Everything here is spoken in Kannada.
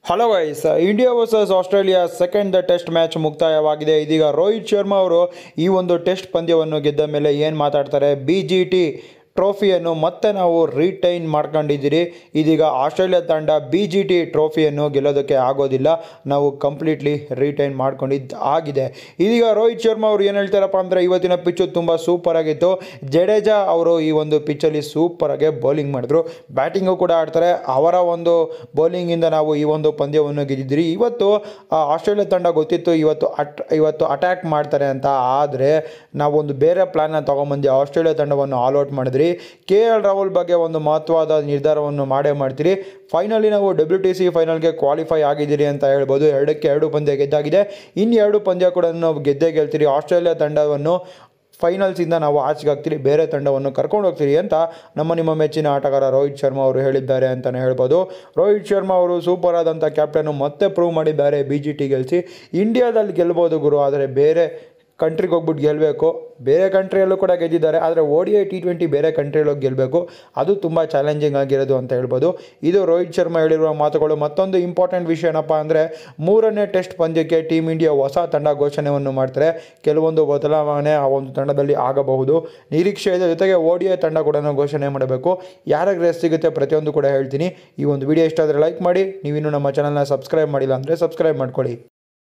hello guys India versus Australia second test match ಮುಕ್ತಾಯವಾಗಿದೆ ಇದೀಗ ರೋಹಿತ್ ಶರ್ಮಾ ಅವರು ಈ ಒಂದು ಟೆಸ್ಟ್ ಪಂದ್ಯವನ್ನು ಗೆದ್ದ ಮೇಲೆ ಏನು ಮಾತಾಡ್ತಾರೆ ಬಿ ಜಿ ಟಿ ಟ್ರೋಫಿಯನ್ನು ಮತ್ತೆ ನಾವು ರಿಟೈನ್ ಮಾಡ್ಕೊಂಡಿದ್ದೀರಿ ಇದೀಗ ಆಸ್ಟ್ರೇಲಿಯಾ ತಂಡ ಬಿ ಜಿ ಟಿ ಟ್ರೋಫಿಯನ್ನು ಗೆಲ್ಲೋದಕ್ಕೆ ಆಗೋದಿಲ್ಲ ನಾವು ಕಂಪ್ಲೀಟ್ಲಿ ರಿಟೈನ್ ಮಾಡ್ಕೊಂಡಿದ್ದು ಆಗಿದೆ ಇದೀಗ ರೋಹಿತ್ ಶರ್ಮಾ ಅವರು ಏನು ಹೇಳ್ತಾರಪ್ಪ ಅಂದರೆ ಇವತ್ತಿನ ಪಿಚ್ಚು ತುಂಬ ಸೂಪರ್ ಆಗಿತ್ತು ಜಡೇಜಾ ಅವರು ಈ ಒಂದು ಪಿಚ್ಚಲ್ಲಿ ಸೂಪರಾಗಿ ಬೌಲಿಂಗ್ ಮಾಡಿದ್ರು ಬ್ಯಾಟಿಂಗು ಕೂಡ ಆಡ್ತಾರೆ ಅವರ ಒಂದು ಬೌಲಿಂಗಿಂದ ನಾವು ಈ ಒಂದು ಪಂದ್ಯವನ್ನು ಗೆದ್ದಿದ್ದೀರಿ ಇವತ್ತು ಆ, ಆಸ್ಟ್ರೇಲಿಯಾ ತಂಡ ಗೊತ್ತಿತ್ತು ಇವತ್ತು ಅಟ್ ಇವತ್ತು ಅಟ್ಯಾಕ್ ಮಾಡ್ತಾರೆ ಅಂತ ಆದರೆ ನಾವು ಒಂದು ಬೇರೆ ಪ್ಲ್ಯಾನ್ನ ತೊಗೊಂಬಂದು ಆಸ್ಟ್ರೇಲಿಯಾ ತಂಡವನ್ನು ಆಲ್ ಔಟ್ ಮಾಡಿದ್ರಿ ಕೆ ಎಲ್ ರಾಹುಲ್ ಬಗ್ಗೆ ಒಂದು ಮಹತ್ವದ ನಿರ್ಧಾರವನ್ನು ಮಾಡೇ ಮಾಡ್ತೀರಿ ಫೈನಲಿ ನಾವು ಡಬ್ಲ್ಯೂ ಟಿ ಸಿ ಫೈನಲ್ಗೆ ಕ್ವಾಲಿಫೈ ಆಗಿದ್ದೀರಿ ಅಂತ ಹೇಳ್ಬೋದು ಎರಡಕ್ಕೆ ಎರಡು ಪಂದ್ಯ ಗೆದ್ದಾಗಿದೆ ಇನ್ನು ಎರಡು ಪಂದ್ಯ ಕೂಡ ನಾವು ಗೆದ್ದೇ ಗೆಲ್ತೀರಿ ಆಸ್ಟ್ರೇಲಿಯಾ ತಂಡವನ್ನು ಫೈನಲ್ಸಿಂದ ನಾವು ಆಚೆಗೆ ಹಾಕ್ತೀರಿ ಬೇರೆ ತಂಡವನ್ನು ಕರ್ಕೊಂಡು ಹೋಗ್ತೀರಿ ಅಂತ ನಮ್ಮ ನಿಮ್ಮ ಮೆಚ್ಚಿನ ಆಟಗಾರ ರೋಹಿತ್ ಶರ್ಮಾ ಅವರು ಹೇಳಿದ್ದಾರೆ ಅಂತಲೇ ಹೇಳ್ಬೋದು ರೋಹಿತ್ ಶರ್ಮಾ ಅವರು ಸೂಪರ್ ಆದಂಥ ಕ್ಯಾಪ್ಟನ್ನು ಮತ್ತೆ ಪ್ರೂವ್ ಮಾಡಿದ್ದಾರೆ ಬಿ ಜಿ ಟಿ ಗೆಲ್ಲಿಸಿ ಇಂಡಿಯಾದಲ್ಲಿ ಗೆಲ್ಬೋದು ಗುರು ಆದರೆ ಬೇರೆ ಕಂಟ್ರಿಗೆ ಹೋಗ್ಬಿಟ್ಟು ಗೆಲ್ಲಬೇಕು ಬೇರೆ ಕಂಟ್ರಿಯಲ್ಲೂ ಕೂಡ ಗೆದ್ದಿದ್ದಾರೆ ಆದರೆ O D I T twenty ಬೇರೆ ಕಂಟ್ರಿಯಲ್ಲಿ ಹೋಗಿ ಗೆಲ್ಲಬೇಕು ಅದು ತುಂಬ ಚಾಲೆಂಜಿಂಗ್ ಆಗಿರೋದು ಅಂತ ಹೇಳ್ಬೋದು ಇದು ರೋಹಿತ್ ಶರ್ಮಾ ಹೇಳಿರುವ ಮಾತುಗಳು ಮತ್ತೊಂದು ಇಂಪಾರ್ಟೆಂಟ್ ವಿಷಯ ಏನಪ್ಪ ಅಂದರೆ ಮೂರನೇ ಟೆಸ್ಟ್ ಪಂದ್ಯಕ್ಕೆ ಟೀಮ್ ಇಂಡಿಯಾ ಹೊಸ ತಂಡ ಘೋಷಣೆಯನ್ನು ಮಾಡ್ತಾರೆ ಕೆಲವೊಂದು ಬದಲಾವಣೆ ಆ ಒಂದು ತಂಡದಲ್ಲಿ ಆಗಬಹುದು ನಿರೀಕ್ಷೆ ಇದೆ ಜೊತೆಗೆ ಓ ಡಿ ಐ ತಂಡ ಕೂಡ ಘೋಷಣೆ ಮಾಡಬೇಕು ಯಾರಿಗೆ ರೇಸ್ ಸಿಗುತ್ತೆ ಪ್ರತಿಯೊಂದು ಕೂಡ ಹೇಳ್ತೀನಿ ಈ ಒಂದು ವಿಡಿಯೋ ಇಷ್ಟ ಆದರೆ ಲೈಕ್ ಮಾಡಿ ನೀವಿನ್ನೂ ನಮ್ಮ ಚಾನಲ್ನ ಸಬ್ಸ್ಕ್ರೈಬ್ ಮಾಡಿಲ್ಲ ಅಂದರೆ ಸಬ್ಸ್ಕ್ರೈಬ್ ಮಾಡ್ಕೊಳ್ಳಿ